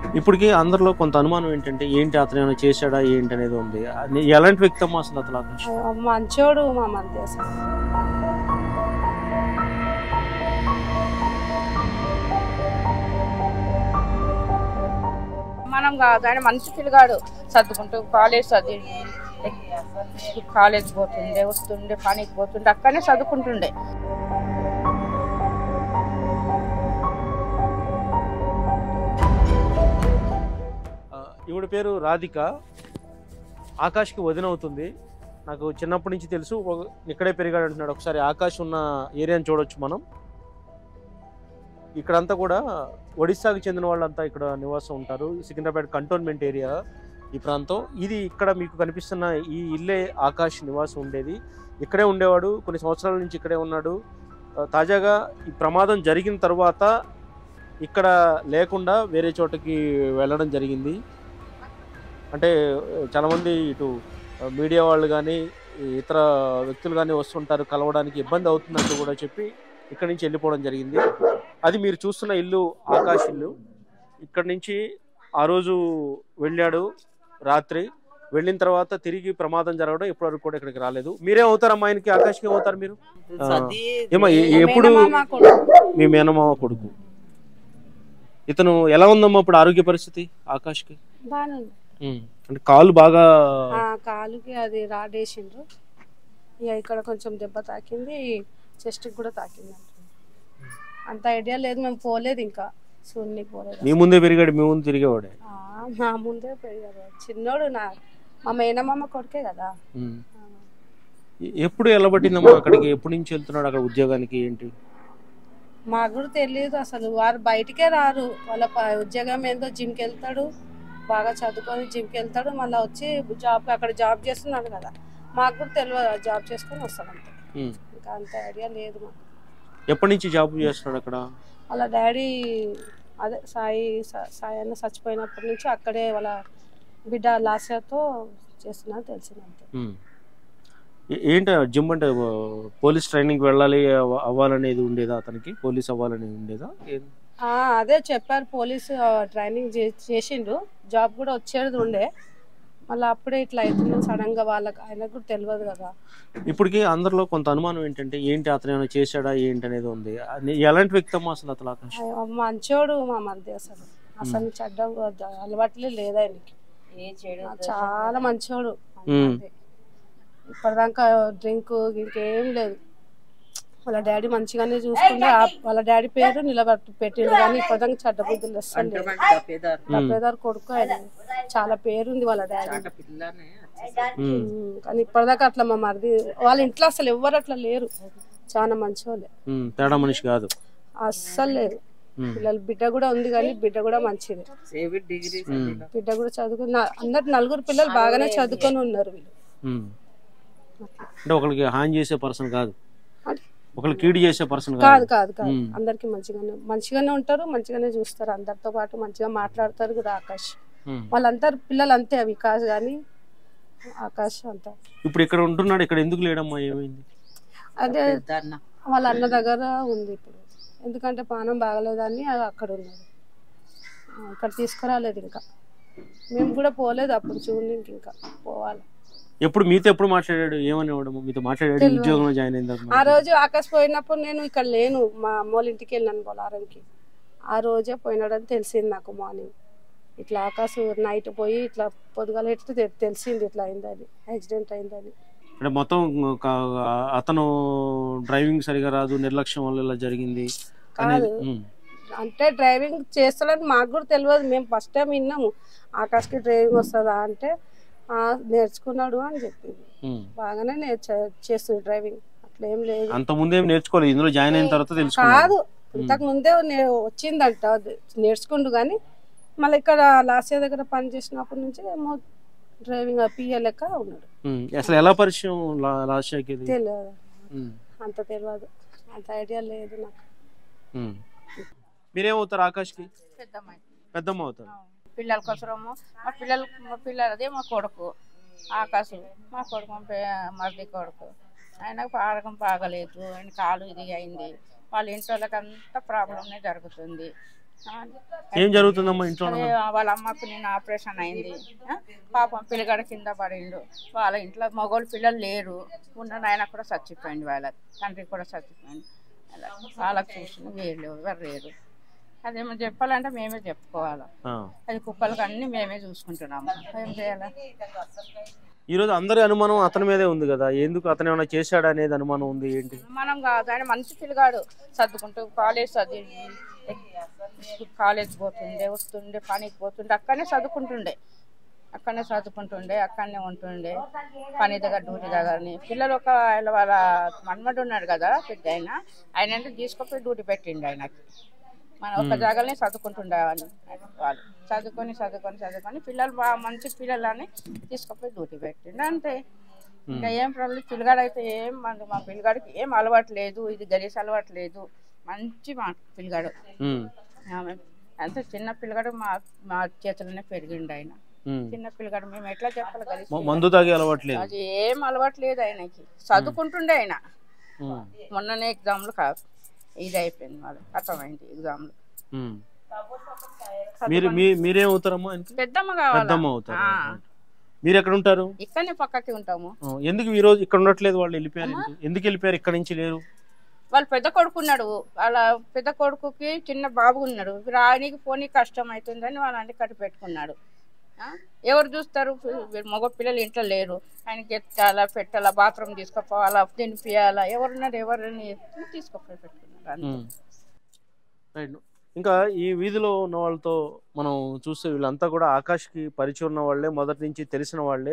ఇప్పటికీ అందరిలో కొంత అనుమానం ఏంటంటే ఏంటి అతను ఏమైనా చేశాడా ఏంటి అనేది ఉంది అది ఎలాంటి వ్యక్తి అమ్మా అసలు అతను ఆకాష్ మంచోడు మా మధ్య అసలు మనం కాదు ఆయన మంచి పిల్లగాడు చదువుకుంటూ కాలేజ్ చదివి కాలేజ్ పోతుండే వస్తుండే పనికి పోతుండే అక్కడనే చదువుకుంటుండే ఆ, ఈవిడ పేరు రాధిక ఆకాష్కి వదిన అవుతుంది నాకు చిన్నప్పటి నుంచి తెలుసు ఒక- ఇక్కడే పెరిగాడు అంటున్నాడు ఒకసారి ఆకాష్ ఉన్న ఏరియాని చూడొచ్చు మనం ఇక్కడంతా కూడా ఒడిస్సాకి చెందిన వాళ్ళంతా ఇక్కడ నివాసం ఉంటారు సికింద్రాబాద్ కంటోన్మెంట్ ఏరియా ఈ ప్రాంతం ఇది ఇక్కడ మీకు కనిపిస్తున్న ఈ ఇల్లే ఆకాష్ నివాసం ఉండేది ఇక్కడే ఉండేవాడు కొన్ని సంవత్సరాల నుంచి ఇక్కడే ఉన్నాడు ఆ, తాజాగా ఈ ప్రమాదం జరిగిన తర్వాత ఇక్కడ లేకుండా వేరే చోటకి వెళ్ళడం జరిగింది అంటే ఆ, చాలామంది ఇటు ఆ, మీడియా వాళ్ళు కానీ ఇతర వ్యక్తులు కానీ వస్తుంటారు కలవడానికి ఇబ్బంది అవుతుందంటూ కూడా చెప్పి ఇక్కడి నుంచి వెళ్ళిపోవడం జరిగింది అది మీరు చూస్తున్న ఇల్లు ఆకాశ్ ఇల్లు ఇక్కడి నుంచి ఆ రోజు వెళ్ళాడు రాత్రి వెళ్ళిన తర్వాత తిరిగి ప్రమాదం జరగడం ఇప్పటివరకు కూడా ఇక్కడికి రాలేదు మీరేం అవుతారమ్మా ఆయనకి ఆకాష్కి ఏమవుతారు మీరు ఆ, ఏమో ఏ- ఎప్పుడు మేనమామ కొడుకు. మీ మేనమామ కొడుకు ఇతను ఎలా ఉందమ్మా ఇప్పుడు ఆరోగ్య పరిస్థితి ఆకాష్కి బాగానే ఉంది. ఉమ్. అంటే కాలు బాగా ఆ కాలుకి అది రాడేసిండ్రు ఇక ఇక్కడ కొంచెం దెబ్బ తాకింది చెస్ట్ కూడా తాకింది అంటున్నారు. అంత ఐడియా లేదు మేము పోలేదు ఇంకా సూర్యునికి పోలేదు మీ ముందే పెరిగాడు మీ ముందు తిరిగేవాడే ఆ, మా ముందే పెరిగారు చిన్నోడు నా మా మేనమామ కొడుకే కదా ఉమ్. ఆ. ఎ- ఎప్పుడు వెళ్ళబట్టిందమ్మా అక్కడికి ఎప్పటి నుంచి వెళ్తున్నాడు అక్కడ ఉద్యోగానికి ఏంటి మాకు కూడా తెలియదు అసలు వారు బయటికే రారు వాళ్ళ ప- ఉద్యోగం ఏందో జిమ్కి వెళ్తాడు బాగా చదువుకొని జిమ్కి వెళ్తాడు మళ్ళీ వచ్చి జాబ్ అక్కడ జాబ్ చేస్తున్నాడు కదా మాకు కూడా తెలియదు ఆ జాబ్ చేసుకొని వస్తాడు అంతే ఉమ్. ఇంకా అంత ఐడియా లేదు మాకు ఎప్పటి నుంచి జాబ్ చేస్తున్నాడు అక్కడ వాళ్ళ డాడీ అదే సాయి సా- సాయి అన్న చచ్చిపోయినప్పటి నుంచి అక్కడే వాళ్ళ బిడ్డ లాస్యతో చేస్తున్నా తెలిసింది అంతే ఉమ్. ఏ- ఏంటి జిమ్ అంటే ఆ, పోలీస్ ట్రైనింగ్ వెళ్ళాలి అవ- అవ్వాలనేది ఉండేదా అతనికి పోలీస్ అవ్వాలనేది ఉండేదా ఏం? ఆ, అదే చెప్పారు పోలీసు ఆ, ట్రైనింగ్ చే- చేసిండు జాబ్ కూడా వచ్చేది ఉండే మళ్ళీ అప్పుడే ఇట్లా అవుతుంది సడన్ గా వాళ్ళకి ఆయనకు కూడా తెలియదు కదా ఇప్పటికీ అందరిలో కొంత అనుమానం ఏంటంటే ఏంటి అతను ఏమైనా చేశాడా ఏంటి అనేది ఉంది అది ఎలాంటి వ్యక్తి అమ్మా అసలు అతను ఆకాష్ ఆయన మంచోడు మా మధ్య అసలు అసలు చెడ్డ అలవాట్లే లేదు ఆయనకి ఏ చెడు చాలా మంచోడు ఉమ్. ఇప్పటిదాకా డ్రింక్ ఇంకేం లేదు వాళ్ళ డాడీ మంచిగానే చూసుకుంటే ఆ- వాళ్ళ డాడీ పేరు నిలబెట్టి పెట్టిండు కానీ ఇప్పటిదాకా చెడ్డ బుద్ధులు వస్తుంది తప్పేదారు కొడుకు ఆయన చాలా పేరుంది వాళ్ళ డాడీ ఉమ్. ఉమ్, కానీ ఇప్పటిదాకా అట్లా మా మరిది వాళ్ళ ఇంట్లో అసలు ఎవ్వరు అట్లా లేరు చాలా మంచోళ్ళే ఉమ్. తేడా మనిషి కాదు అస్సలు లేదు ఉమ్. పిల్లలు బిడ్డ కూడా ఉంది కానీ బిడ్డ కూడా మంచిది ఉమ్. బిడ్డ కూడా చదువుకుని నా- అందరు నలుగురు పిల్లలు బాగానే చదువుకొని ఉన్నారు వీళ్ళు ఉమ్. అంటే ఒకరికి హాని చేసే పర్సన్ కాదు అంటే ఒకరికి కీడు చేసే పర్సన్ కాదు కాదు కాదు కాదు ఉమ్. అందరికి మంచిగానే మంచిగానే ఉంటారు మంచిగానే చూస్తారు అందరితో పాటు మంచిగా మాట్లాడతారు కూడా ఆకాష్ ఉమ్. వాళ్ళందరు పిల్లలు అంతే వికాస్ కానీ ఆకాష్ అంతా ఇప్పుడు ఇక్కడ ఉంటున్నాడు ఇక్కడ ఎందుకు లేడమ్మా ఏమైంది అదే వాళ్ళ అన్న దగ్గర ఉంది ఇప్పుడు ఎందుకంటే పానం బాగలేదని అది అక్కడ ఉన్నాడు ఆ, ఇక్కడ తీసుకురాలేదు ఇంకా మేము కూడా పోలేదు అప్పుడు చూడడానికి ఇంకా పోవాలి ఎప్పుడు మీతో ఎప్పుడు మాట్లాడాడు ఏమని వాడు మీతో మాట్లాడాడు తెలియదు. ఉద్యోగంలో జాయిన్ అయిన ఆ తర్వాత రోజు ఆకాశ్ పోయినప్పుడు నేను ఇక్కడ లేను మా అమ్మోళ్ళ ఇంటికి వెళ్ళాను బొలారంకి ఆ రోజే పోయినాడని తెలిసింది నాకు మార్నింగ్ ఇట్లా ఆకాశ్ నైట్ పోయి ఇట్లా పొద్దుగాల ఎట్లా తె- తెలిసింది ఇట్లా అయిందని యాక్సిడెంట్ అయిందని అంటే మొత్తం ఒక- అతను డ్రైవింగ్ సరిగా రాదు నిర్లక్ష్యం వల్ల ఇలా జరిగింది అనేది కాదు ఉమ్. అంటే డ్రైవింగ్ చేస్తాడని మాకు కూడా తెలియదు మేము ఫస్ట్ టైం విన్నాము ఆకాష్కి డ్రైవింగ్ వస్తుందా అంటే "ఆ, నేర్చుకున్నాడు అని చెప్పింది ఉమ్. బాగానే నేర్చ చేస్తుంది డ్రైవింగ్ అట్లా ఏం లేదు అంత ముందేం నేర్చుకోలేదు ఇందులో జాయిన్ అయిన తర్వాత తెలుసుకున్నాడు కాదు ఇంతకు ముందే నే- వచ్చిందంట అది నేర్చుకుండు కానీ మళ్ళీ ఇక్కడ లాస్ట్ ఇయర్ దగ్గర పని చేసినప్పటి నుంచి ఏమో డ్రైవింగ్ పిఏ లెక్క ఉన్నాడు ఉమ్. అసలు ఎలా పరిచయం లా- లాస్ట్ ఇయర్కి ఇది తెలియదు ఉమ్. అంత తెలియదు అంత ఐడియా లేదు నాకు ఉమ్. మీరేమవుతారు ఆకాష్కి పెద్దమ్మాయి పెద్దమ్మ అవుతారు పిల్లల కోసము మా పిల్లలు మా పిల్లలదే మా కొడుకు ఆకాశు మా కొడుకు మా పే- మరిది కొడుకు ఆయనకు పాడకం బాగలేదు ఆయన కాలు ఇది అయింది వాళ్ళ ఇంటి వాళ్ళకి అంత ప్రాబ్లమ్నే జరుగుతుంది ఏం జరుగుతుందమ్మా ఇంట్లో అదే వాళ్ళ అమ్మకు నిన్న ఆపరేషన్ అయింది ఆ? పాపం పిల్లగాడ కింద పడిండు వాళ్ళ ఇంట్లో మగవాళ్ళు పిల్లలు లేరు ఉన్న నాయన కూడా చచ్చిపోయింది వాళ్ళ తండ్రి కూడా చచ్చిపోయింది అలా వాళ్ళకి చూసిన వీళ్ళు ఎవరు లేరు అదేమో చెప్పాలంటే మేమే చెప్పుకోవాలి ఆ. అది కుక్కలకి అన్ని మేమే చూసుకుంటున్నాము ఏం చేయాలి ఈ రోజు అందరి అనుమానం అతని మీదే ఉంది కదా ఎందుకు అతను ఏమైనా చేశాడా అనేది అనుమానం ఉంది ఏంటి మనం కాదు ఆయన మంచి పిల్లగాడు చదువుకుంటూ కాలేజ్ చదివి కాలేజ్ పోతుండే వస్తుండే పనికి పోతుండే అక్కడనే చదువుకుంటుండే అక్కడనే చదువుకుంటుండే అక్కడనే ఉంటుండే పని దగ్గర డ్యూటీ దగ్గరని పిల్లలు ఒక ఆయన వాళ్ళ మన్మడు ఉన్నాడు కదా పెద్ద ఆయన ఆయన అంటే తీసుకుపోయి డ్యూటీ పెట్టిండు ఆయనకి మన ఒక జాగాలనే చదువుకుంటుండే వాళ్ళు వాళ్ళు చదువుకొని చదువుకొని చదువుకొని పిల్లలు బాగా మంచి పిల్లలని తీసుకుపోయి డ్యూటీ పెట్టిండు అంతే ఇంకా ఏం ప్రాబ్లం పిల్లగాడు అయితే ఏం మన మా పిల్లగాడికి ఏం అలవాటు లేదు ఇది గలీస్ అలవాటు లేదు మంచి మా పిల్లగాడు ఉమ్, ఆమె అంత చిన్న పిల్లగాడు మా మా చేతుల్లోనే పెరిగిండు ఆయన ఉమ్. చిన్న పిల్లగాడు మేము ఎట్లా చెప్పాలి గలీస్ మ- మందు తాగే అలవాట్లేదు అది ఏం అలవాటు లేదు ఆయనకి చదువుకుంటుండే ఆయన ఉమ్, మొన్ననే ఎగ్జామ్లు కాదు ఇది అయిపోయింది వాళ్ళు అర్థమైంది ఎగ్జామ్లు ఉమ్. మీరు మీ- మీరేం అవుతారమ్మా ఆయనకి? పెద్దమ్మ కావాలి పెద్దమ్మ అవుతారు మీరు ఎక్కడ ఉంటారు ఇక్కడనే పక్కకి ఉంటాము ఆ, ఎందుకు ఈ రోజు ఇక్కడ ఉండట్లేదు వాళ్ళు వెళ్ళిపోయారు ఎందుకు? ఎందుకు వెళ్ళిపోయారు ఇక్కడ నుంచి లేరు వాళ్ళ పెద్ద కొడుకున్నాడు వాళ్ళ పెద్ద కొడుకుకి చిన్న బాబు ఉన్నాడు రానికి పోనీ కష్టం అవుతుందని వాళ్ళని కట్టి పెట్టుకున్నాడు ఆ? ఎవరు చూస్తారు పి- మగ పిల్లలు ఇంట్లో లేరు ఆయనకి ఎత్తాలా పెట్టాలా బాత్రూమ్ తీసుకుపోవాలా తినిపియాలా ఎవరున్నారు ఎవరిని తీసుకుపోయి పెట్టుకున్నారు అంతే. ఉమ్. రైట్. ఇంకా ఈ వీధిలో ఉన్న వాళ్ళతో మనం చూస్తే వీళ్ళంతా కూడా ఆకాష్కి పరిచయం ఉన్న వాళ్ళే మొదటి నుంచి తెలిసిన వాళ్ళే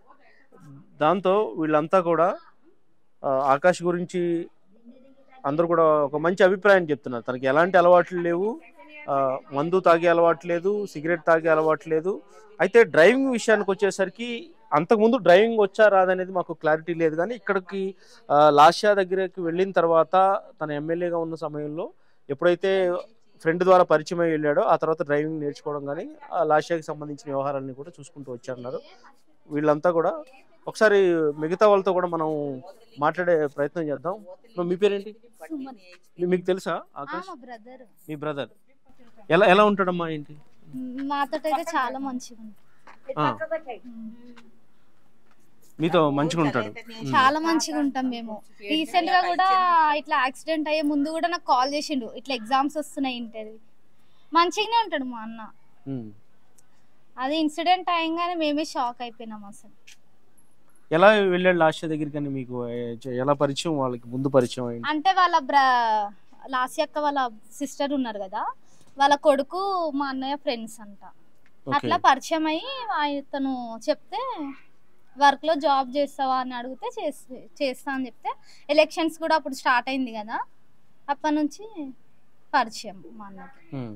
దాంతో వీళ్ళంతా కూడా ఆ, ఆకాష్ గురించి అందరూ కూడా ఒక మంచి అభిప్రాయం చెప్తున్నారు తనకి ఎలాంటి అలవాట్లు లేవు ఆ, మందు తాగే అలవాటు లేదు సిగరెట్ తాగే అలవాటు లేదు అయితే డ్రైవింగ్ విషయానికి వచ్చేసరికి అంతకుముందు డ్రైవింగ్ వచ్చా రాదనేది మాకు క్లారిటీ లేదు కానీ ఇక్కడికి ఆ, లాస్యా దగ్గరికి వెళ్ళిన తర్వాత తన ఎమ్మెల్యేగా ఉన్న సమయంలో ఎప్పుడైతే ఫ్రెండ్ ద్వారా పరిచయం అయ్యి వెళ్ళాడో ఆ తర్వాత డ్రైవింగ్ నేర్చుకోవడం కానీ ఆ లాస్యాకి సంబంధించిన వ్యవహారాన్ని కూడా చూసుకుంటూ వచ్చారన్నారు వీళ్ళంతా కూడా ఒకసారి మిగతా వాళ్ళతో కూడా మనం మాట్లాడే ప్రయత్నం చేద్దాం ఇప్పుడు మీ పేరేంటి మీ- మీకు తెలుసా ఆకాష్ మా బ్రదర్ మీ బ్రదర్ ఎలా ఎలా ఉంటాడమ్మా ఏంటి మాతో అయితే చాలా మంచిగా ఉంటుంది ఆ, మీతో మంచిగా ఉంటాడు చాలా మంచిగా ఉంటాం మేము రీసెంట్ గా కూడా ఇట్లా యాక్సిడెంట్ అయ్యే ముందు కూడా నాకు కాల్ చేసిండు ఇట్లా ఎగ్జామ్స్ వస్తున్నాయి ఇంటర్వ్యూ మంచిగానే ఉంటాడు మా అన్న ఉమ్. అది ఇన్సిడెంట్ అయ్యంగానే మేమే షాక్ అయిపోయినాం అసలు ఎలా వెళ్ళాడు లాస్యా దగ్గరికి అని మీకు ఏ- ఎలా పరిచయం వాళ్ళకి ముందు పరిచయం అయింది అంటే వాళ్ళ బ్ర లాస్ట్ అక్క వాళ్ళ సిస్టర్ ఉన్నారు కదా వాళ్ళ కొడుకు మా అన్నయ్య ఫ్రెండ్స్ అంట ఓకే అట్లా పరిచయం అయ్యి తను చెప్తే వర్క్ లో జాబ్ చేస్తావా అని అడిగితే చేస్- చేస్తా అని చెప్తే ఎలక్షన్స్ కూడా అప్పుడు స్టార్ట్ అయింది కదా అప్పటి నుంచి పరిచయం మా అన్నకి ఉమ్.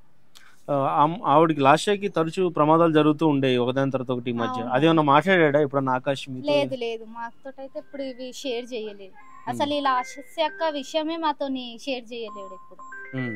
ఆ, ఆమ్- ఆవిడకి లాస్యాకి తరచూ ప్రమాదాలు జరుగుతూ ఉండేవి ఒకదాని తర్వాత ఒకటి ఈ మధ్య అవును. అదేమన్నా మాట్లాడా ఇప్పుడు ఆకాశ్ మీతో లేదు లేదు మాతో అయితే ఇప్పుడు ఇవి షేర్ చేయలేదు అసలు ఈ లాస్ట్ అక్క విషయమే మాతోని షేర్ చేయలేడు ఇప్పుడు ఉమ్.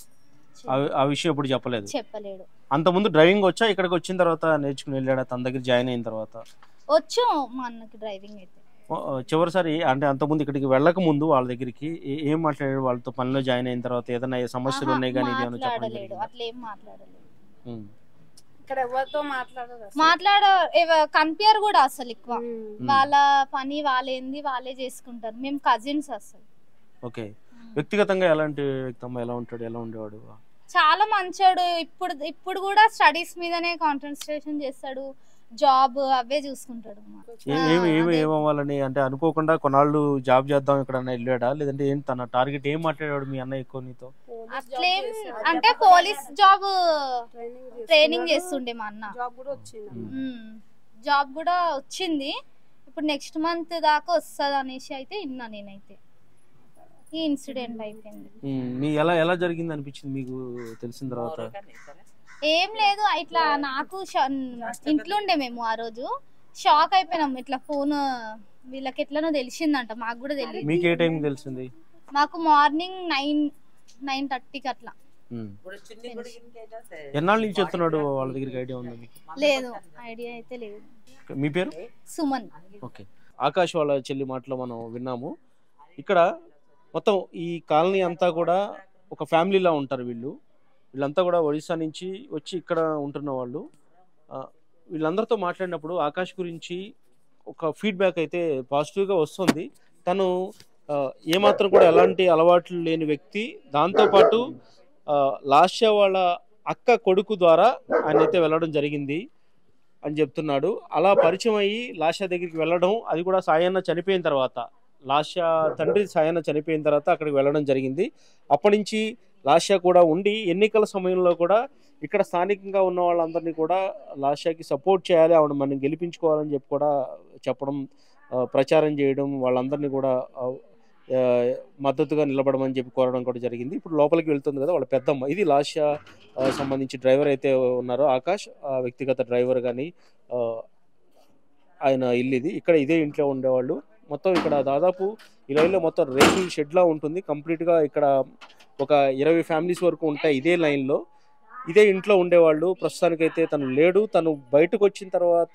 ఆ- ఆ విషయం ఇప్పుడు చెప్పలేదు చెప్పలేడు అంతకుముందు డ్రైవింగ్ వచ్చా ఇక్కడికి వచ్చిన తర్వాత నేర్చుకుని వెళ్ళాడా తన దగ్గర జాయిన్ అయిన తర్వాత వచ్చు మా అన్నకి డ్రైవింగ్ అయితే ఓ, ఓ, చివరిసారి అంటే అంతకుముందు ఇక్కడికి వెళ్ళక ముందు వాళ్ళ దగ్గరికి ఏ- ఏం మాట్లాడాడు వాళ్ళతో పనిలో జాయిన్ అయిన తర్వాత ఏదైనా ఏ సమస్యలు ఆహా, ఉన్నాయి కానీ ఇది ఏమైనా చెప్పడం మాట్లాడలేడు జరిగిందా? అట్లా ఏం మాట్లాడలేడు ఉమ్. ఇక్కడ ఎవరితో మాట్లాడరు అసలు. మాట్లాడ ఎవ- కనిపించరు కూడా అసలు ఎక్కువ ఉమ్. వాళ్ళ పని వాళ్ళేంది వాళ్ళే చేసుకుంటారు మేము కజిన్స్ అసలు ఓకే వ్యక్తిగతంగా ఎలాంటి వ్యక్తి అమ్మ ఎలా ఉంటాడు ఎలా ఉండేవాడు చాలా మంచోడు ఇప్పుడు ఇప్పుడు కూడా స్టడీస్ మీదనే కాన్సన్ట్రేషన్ చేస్తాడు జాబ్ అవే చూసుకుంటాడు మా. ఏం- ఏమి ఏమి ఏమవ్వాలని అంటే అనుకోకుండా కొన్నాళ్ళు జాబ్ చేద్దాం ఇక్కడ వెళ్ళాడా లేదంటే ఏం తన టార్గెట్ ఏం మాట్లాడాడు మీ అన్న ఎక్కువ నీతో పోలీస్ అట్లేం జాబ్ చేశాడు. అంటే పోలీస్ జాబ్ ట్రైనింగ్ ట్రైనింగ్ చేస్తున్నాడు. చేస్తుండే మా అన్న జాబ్ కూడా వచ్చింది మ్మ్. జాబ్ కూడా వచ్చింది ఇప్పుడు నెక్స్ట్ మంత్ దాకా వస్తుంది అనేసి అయితే విన్నా నేనైతే ఈ ఇన్సిడెంట్ అయిపోయింది ఉమ్, మీ ఎలా ఎలా జరిగింది అనిపించింది మీకు తెలిసిన తర్వాత ఏం లేదు ఇట్లా నాకు షా- ఇంట్లో ఉండే మేము ఆ రోజు షాక్ అయిపోయినాం ఇట్లా ఫోన్ వీళ్ళకి ఎట్లనో తెలిసిందంట మాకు కూడా తెలియదు మీకు ఏ టైం తెలిసింది మాకు మార్నింగ్ నైన్ నైన్ థర్టీకి అట్లా ఉమ్. ఎన్నాళ్ళ నుంచి చెప్తున్నాడు వాళ్ళ దగ్గరికి ఐడియా ఉందా మీకు లేదు ఐడియా అయితే లేదు మీ పేరు సుమన్ ఓకే ఆకాష్ వాళ్ళ చెల్లి మాటలో మనం విన్నాము ఇక్కడ మొత్తం ఈ కాలనీ అంతా కూడా ఒక ఫ్యామిలీలా ఉంటారు వీళ్ళు వీళ్ళంతా కూడా ఒడిశా నుంచి వచ్చి ఇక్కడ ఉంటున్న వాళ్ళు ఆ, వీళ్ళందరితో మాట్లాడినప్పుడు ఆకాష్ గురించి ఒక ఫీడ్బ్యాక్ అయితే పాజిటివ్గా వస్తుంది తను ఆ, ఏమాత్రం కూడా ఎలాంటి అలవాట్లు లేని వ్యక్తి దాంతోపాటు ఆ, లాస్య వాళ్ళ అక్క కొడుకు ద్వారా ఆయన అయితే వెళ్ళడం జరిగింది అని చెప్తున్నాడు అలా పరిచయం అయ్యి లాస్య దగ్గరికి వెళ్ళడం అది కూడా సాయన్న చనిపోయిన తర్వాత లాస్య తండ్రి సాయన్న చనిపోయిన తర్వాత అక్కడికి వెళ్ళడం జరిగింది అప్పటి నుంచి లాస్య కూడా ఉండి ఎన్నికల సమయంలో కూడా ఇక్కడ స్థానికంగా ఉన్న వాళ్ళందరినీ కూడా లాస్యాకి సపోర్ట్ చేయాలి ఆవిడ మనం గెలిపించుకోవాలని చెప్పి కూడా చెప్పడం ఆ, ప్రచారం చేయడం వాళ్ళందరినీ కూడా ఆ, ఆ, మద్దతుగా నిలబడమని చెప్పి కోరడం కూడా జరిగింది ఇప్పుడు లోపలికి వెళ్తుంది కదా వాళ్ళ పెద్దమ్మ ఇది లాస్య ఆ, సంబంధించి డ్రైవర్ అయితే ఉన్నారో ఆకాష్ ఆ వ్యక్తిగత డ్రైవర్ కానీ ఆయన ఇల్లు ఇది ఇక్కడ ఇదే ఇంట్లో ఉండేవాళ్ళు మొత్తం ఇక్కడ దాదాపు ఈ లైన్లో మొత్తం రేకుల షెడ్లా ఉంటుంది కంప్లీట్గా ఇక్కడ ఒక ఇరవై ఫ్యామిలీస్ వరకు ఉంటాయి ఇదే లైన్లో ఇదే ఇంట్లో ఉండేవాళ్ళు ప్రస్తుతానికైతే తను లేడు తను బయటకు వచ్చిన తర్వాత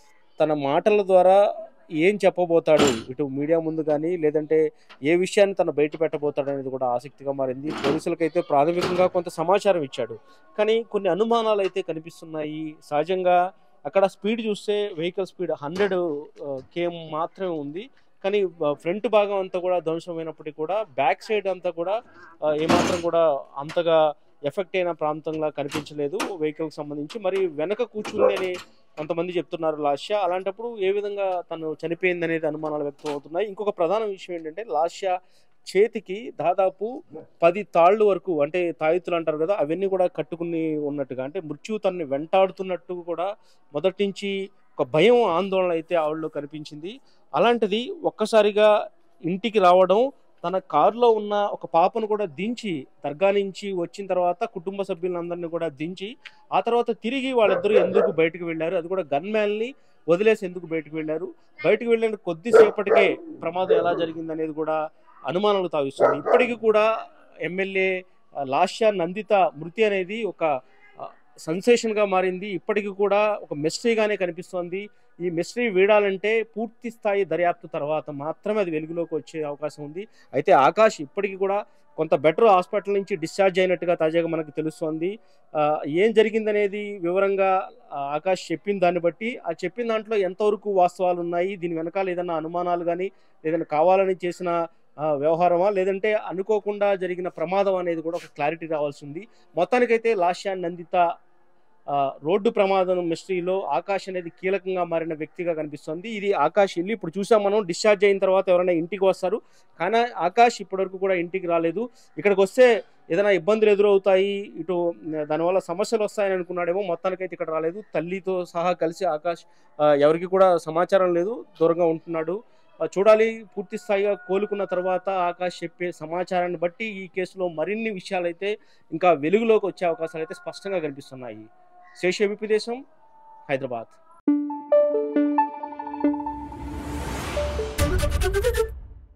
తన మాటల ద్వారా ఏం చెప్పబోతాడు ఇటు మీడియా ముందు కానీ లేదంటే ఏ విషయాన్ని తను బయట పెట్టబోతాడు అనేది కూడా ఆసక్తిగా మారింది పోలీసులకైతే ప్రాథమికంగా కొంత సమాచారం ఇచ్చాడు కానీ కొన్ని అనుమానాలు అయితే కనిపిస్తున్నాయి సహజంగా అక్కడ స్పీడ్ చూస్తే వెహికల్ స్పీడ్ హండ్రెడ్ కేఎం మాత్రమే ఉంది కానీ ఫ్రంట్ భాగం అంతా కూడా ధ్వంసమైనప్పటికీ కూడా బ్యాక్ సైడ్ అంతా కూడా ఆ, ఏమాత్రం కూడా అంతగా ఎఫెక్ట్ అయిన ప్రాంతంలా కనిపించలేదు వెహికల్కి సంబంధించి మరి వెనక కూర్చుంది అని కొంతమంది చెప్తున్నారు లాస్య అలాంటప్పుడు ఏ విధంగా తను చనిపోయింది అనేది అనుమానాలు వ్యక్తం అవుతున్నాయి ఇంకొక ప్రధాన విషయం ఏంటంటే లాస్య చేతికి దాదాపు పది తాళ్ళు వరకు అంటే తాయెత్తులు అంటారు కదా అవన్నీ కూడా కట్టుకుని ఉన్నట్టుగా అంటే మృత్యు తనని వెంటాడుతున్నట్టు కూడా మొదటి నుంచి ఒక భయం ఆందోళన అయితే ఆవిడలో కనిపించింది అలాంటిది ఒక్కసారిగా ఇంటికి రావడం తన కారులో ఉన్న ఒక పాపను కూడా దించి దర్గా నుంచి వచ్చిన తర్వాత కుటుంబ సభ్యులందరినీ కూడా దించి ఆ తర్వాత తిరిగి వాళ్ళిద్దరూ ఎందుకు బయటకు వెళ్ళారు అది కూడా గన్మ్యాన్ని వదిలేసి ఎందుకు బయటకు వెళ్ళారు బయటకు వెళ్ళిన కొద్దిసేపటికే ప్రమాదం ఎలా జరిగింది అనేది కూడా అనుమానాలు తావిస్తుంది ఇప్పటికీ కూడా ఎమ్మెల్యే లాస్య నందిత మృతి అనేది ఒక సెన్సేషన్గా మారింది ఇప్పటికీ కూడా ఒక మిస్టరీగానే కనిపిస్తోంది ఈ మిస్టరీ వీడాలంటే పూర్తి స్థాయి దర్యాప్తు తర్వాత మాత్రమే అది వెలుగులోకి వచ్చే అవకాశం ఉంది అయితే ఆకాష్ ఇప్పటికీ కూడా కొంత బెటర్ హాస్పిటల్ నుంచి డిశ్చార్జ్ అయినట్టుగా తాజాగా మనకు తెలుస్తోంది ఆ, ఏం జరిగిందనేది వివరంగా ఆ, ఆకాష్ చెప్పిన దాన్ని బట్టి ఆ చెప్పిన దాంట్లో ఎంతవరకు వాస్తవాలు ఉన్నాయి దీని వెనకాల ఏదైనా అనుమానాలు కానీ ఏదైనా కావాలని చేసిన ఆ, వ్యవహారమా లేదంటే అనుకోకుండా జరిగిన ప్రమాదం అనేది కూడా ఒక క్లారిటీ రావాల్సి ఉంది మొత్తానికైతే లాస్యా నందిత ఆ, రోడ్డు ప్రమాదం మిస్టరీలో ఆకాష్ అనేది కీలకంగా మారిన వ్యక్తిగా కనిపిస్తుంది ఇది ఆకాష్ వెళ్ళి ఇప్పుడు చూసాం మనం డిశ్చార్జ్ అయిన తర్వాత ఎవరైనా ఇంటికి వస్తారు కానీ ఆకాష్ ఇప్పటివరకు కూడా ఇంటికి రాలేదు ఇక్కడికి వస్తే ఏదైనా ఇబ్బందులు ఎదురవుతాయి ఇటు దానివల్ల సమస్యలు వస్తాయని అనుకున్నాడేమో మొత్తానికైతే ఇక్కడ రాలేదు తల్లితో సహా కలిసి ఆకాష్ ఆ, ఎవరికి కూడా సమాచారం లేదు దూరంగా ఉంటున్నాడు ఆ, చూడాలి పూర్తి స్థాయిగా కోలుకున్న తర్వాత ఆకాష్ చెప్పే సమాచారాన్ని బట్టి ఈ కేసులో మరిన్ని విషయాలైతే ఇంకా వెలుగులోకి వచ్చే అవకాశాలు అయితే స్పష్టంగా కనిపిస్తున్నాయి శేష దేశం హైదరాబాద్